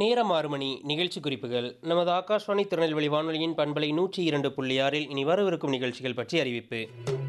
நேரம் ஆறு மணி நிகழ்ச்சி குறிப்புகள் நமது ஆகாஷ்வாணி திருநெல்வேலி வானொலியின் பண்பலை நூற்றி இரண்டு புள்ளி ஆறில் இனி வரவிருக்கும் நிகழ்ச்சிகள் பற்றி அறிவிப்பு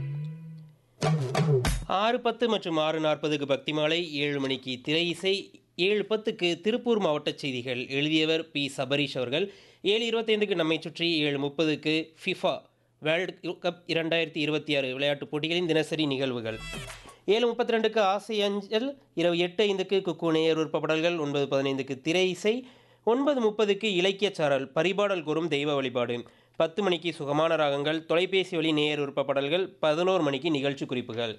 ஆறு பத்து மற்றும் ஆறு நாற்பதுக்கு பக்தி மாலை ஏழு மணிக்கு திரை இசை ஏழு பத்துக்கு திருப்பூர் மாவட்ட செய்திகள் எழுதியவர் பி சபரீஷ் அவர்கள் ஏழு இருபத்தைந்துக்கு நம்மை சுற்றி ஏழு முப்பதுக்கு ஃபிஃபா வேர்ல்டு கப் இரண்டாயிரத்தி இருபத்தி ஆறு விளையாட்டுப் போட்டிகளின் தினசரி நிகழ்வுகள் ஏழு முப்பத்தி ரெண்டுக்கு ஆசை அஞ்சல் இரவு எட்டு ஐந்துக்கு குக்கு நேயர் உறுப்படல்கள் ஒன்பது பதினைந்துக்கு திரை இசை ஒன்பது முப்பதுக்கு இலக்கியச் சாரல் பரிபாடல் கூறும் தெய்வ வழிபாடு பத்து மணிக்கு சுகமான ராகங்கள் தொலைபேசி வழி நேயர் உறுப்படல்கள் பதினோரு மணிக்கு நிகழ்ச்சி குறிப்புகள்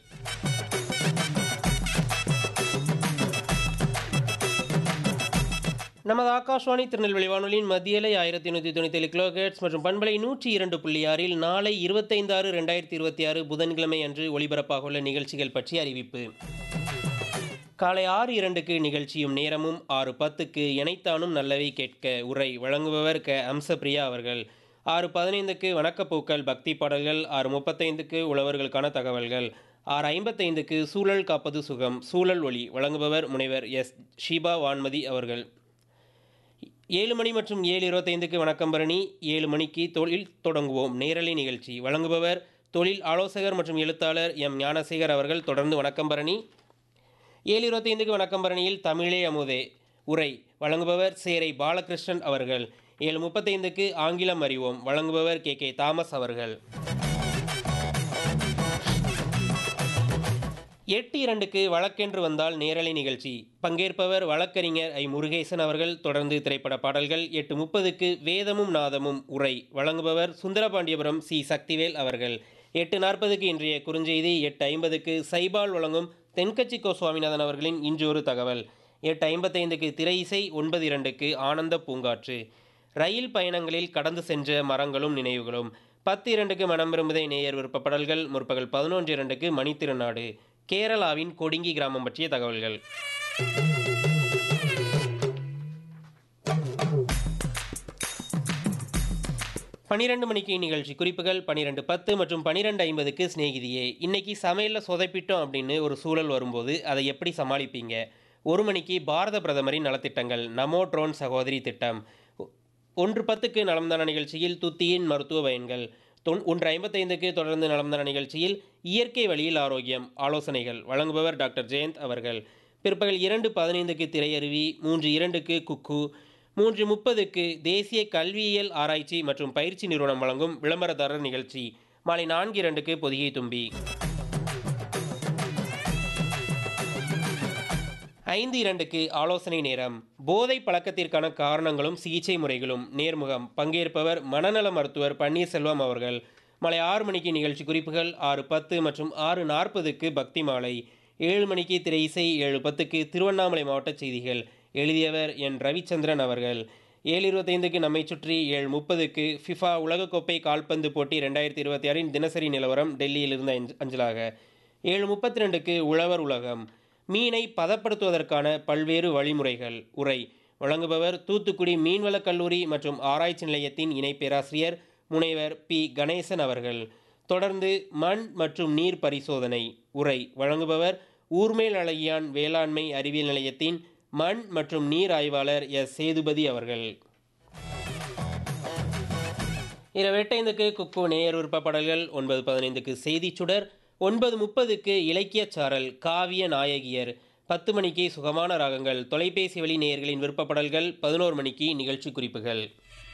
நமது ஆகாஷ்வாணி திருநெல்வேலி வானொலியின் மத்தியலை ஆயிரத்தி நூற்றி தொண்ணூற்றி ஏழு கிலோஹெட்ஸ் மற்றும் பண்பலை நூற்றி இரண்டு புள்ளி ஆறில் நாளை இருபத்தைந்து ஆறு ரெண்டாயிரத்தி இருபத்தி ஆறு புதன்கிழமை அன்று ஒளிபரப்பாக உள்ள நிகழ்ச்சிகள் பற்றி அறிவிப்பு காலை ஆறு இரண்டுக்கு நிகழ்ச்சியும் நேரமும் ஆறு பத்துக்கு இணைத்தானும் நல்லவை கேட்க உரை வழங்குபவர் க அம்சப்பிரியா அவர்கள் ஆறு பதினைந்துக்கு வணக்கப்பூக்கள் பக்தி பாடல்கள் ஆறு முப்பத்தைந்துக்கு உழவர்களுக்கான தகவல்கள் ஆறு ஐம்பத்தைந்துக்கு சூழல் காப்பது சுகம் சூழல் ஒளி வழங்குபவர் முனைவர் எஸ் ஷீபா வான்மதி அவர்கள் ஏழு மணி மற்றும் ஏழு இருபத்தைந்துக்கு வணக்கம் பரணி ஏழு மணிக்கு தொழில் தொடங்குவோம் நேரலை நிகழ்ச்சி வழங்குபவர் தொழில் ஆலோசகர் மற்றும் எழுத்தாளர் எம் ஞானசேகர் அவர்கள் தொடர்ந்து வணக்கம் பரணி ஏழு இருபத்தைந்துக்கு வணக்கம் பரணியில் தமிழே அமுதே உரை வழங்குபவர் சேரை பாலகிருஷ்ணன் அவர்கள் ஏழு முப்பத்தைந்துக்கு ஆங்கிலம் அறிவோம் வழங்குபவர் கே கே தாமஸ் அவர்கள் எட்டு இரண்டுக்கு வழக்கென்று வந்தால் நேரலை நிகழ்ச்சி பங்கேற்பவர் வழக்கறிஞர் ஐ முருகேசன் அவர்கள் தொடர்ந்து திரைப்பட பாடல்கள் எட்டு முப்பதுக்கு வேதமும் நாதமும் உரை வழங்குபவர் சுந்தரபாண்டியபுரம் சி சக்திவேல் அவர்கள் எட்டு நாற்பதுக்கு இன்றைய குறுஞ்செய்தி எட்டு ஐம்பதுக்கு சைபால் வழங்கும் தென்கட்சி கோ சுவாமிநாதன் அவர்களின் இன்று ஒரு தகவல் எட்டு ஐம்பத்தைந்துக்கு திரை இசை ஒன்பது இரண்டுக்கு ஆனந்த பூங்காற்று ரயில் பயணங்களில் கடந்து சென்ற மரங்களும் நினைவுகளும் பத்து இரண்டுக்கு மனம் விரும்புதை நேயர் விருப்பப்படல்கள் முற்பகல் பதினொன்று இரண்டுக்கு மணித்திருநாடு கேரளாவின் கொடிங்கி கிராமம் பற்றிய தகவல்கள் பனிரெண்டு மணிக்கு நிகழ்ச்சி குறிப்புகள் பனிரெண்டு பத்து மற்றும் பனிரெண்டு ஐம்பதுக்கு சிநேகிதியே இன்னைக்கு சமையலில் சொதைப்பிட்டோம் அப்படின்னு ஒரு சூழல் வரும்போது அதை எப்படி சமாளிப்பீங்க ஒரு மணிக்கு பாரத பிரதமரின் நலத்திட்டங்கள் நமோ ட்ரோன் சகோதரி திட்டம் ஒ- ஒன்று பத்துக்கு நலம்தான நிகழ்ச்சியில் துத்தியின் மருத்துவ பயன்கள் தொன் ஒன்று ஐம்பத்தைந்துக்கு தொடர்ந்து நலம்தான நிகழ்ச்சியில் இயற்கை வழியில் ஆரோக்கியம் ஆலோசனைகள் வழங்குபவர் டாக்டர் ஜெயந்த் அவர்கள் பிற்பகல் இரண்டு பதினைந்துக்கு திரையருவி மூன்று இரண்டுக்கு குக்கு மூன்று முப்பதுக்கு தேசிய கல்வியியல் ஆராய்ச்சி மற்றும் பயிற்சி நிறுவனம் வழங்கும் விளம்பரதாரர் நிகழ்ச்சி மாலை நான்கு இரண்டுக்கு பொதிகை தும்பி ஐந்து இரண்டுக்கு ஆலோசனை நேரம் போதை பழக்கத்திற்கான காரணங்களும் சிகிச்சை முறைகளும் நேர்முகம் பங்கேற்பவர் மனநல மருத்துவர் பன்னீர்செல்வம் அவர்கள் மாலை ஆறு மணிக்கு நிகழ்ச்சி குறிப்புகள் ஆறு பத்து மற்றும் ஆறு நாற்பதுக்கு பக்தி மாலை ஏழு மணிக்கு திரை இசை ஏழு பத்துக்கு திருவண்ணாமலை மாவட்ட செய்திகள் எழுதியவர் என் ரவிச்சந்திரன் அவர்கள் ஏழு இருபத்தைந்துக்கு நம்மை சுற்றி ஏழு முப்பதுக்கு ஃபிஃபா உலகக்கோப்பை கால்பந்து போட்டி ரெண்டாயிரத்தி இருபத்தி ஆறின் தினசரி நிலவரம் டெல்லியிலிருந்து அஞ்ச- அஞ்சலாக ஏழு முப்பத்தி ரெண்டுக்கு உழவர் உலகம் மீனை பதப்படுத்துவதற்கான பல்வேறு வழிமுறைகள் உரை வழங்குபவர் தூத்துக்குடி மீன்வளக் கல்லூரி மற்றும் ஆராய்ச்சி நிலையத்தின் இணை பேராசிரியர் முனைவர் பி கணேசன் அவர்கள் தொடர்ந்து மண் மற்றும் நீர் பரிசோதனை உரை வழங்குபவர் ஊர்மேல் அழகியான் வேளாண்மை அறிவியல் நிலையத்தின் மண் மற்றும் நீர் ஆய்வாளர் எஸ் சேதுபதி அவர்கள் இரவு எட்டைந்துக்கு குக்கு நேயர் விருப்பப்படல்கள் ஒன்பது பதினைந்துக்கு செய்திச் சுடர் ஒன்பது முப்பதுக்கு இலக்கியச் சாரல் காவிய நாயகியர் பத்து மணிக்கு சுகமான ராகங்கள் தொலைபேசி வழி நேயர்களின் விருப்பப்படல்கள் பதினோரு மணிக்கு நிகழ்ச்சி குறிப்புகள்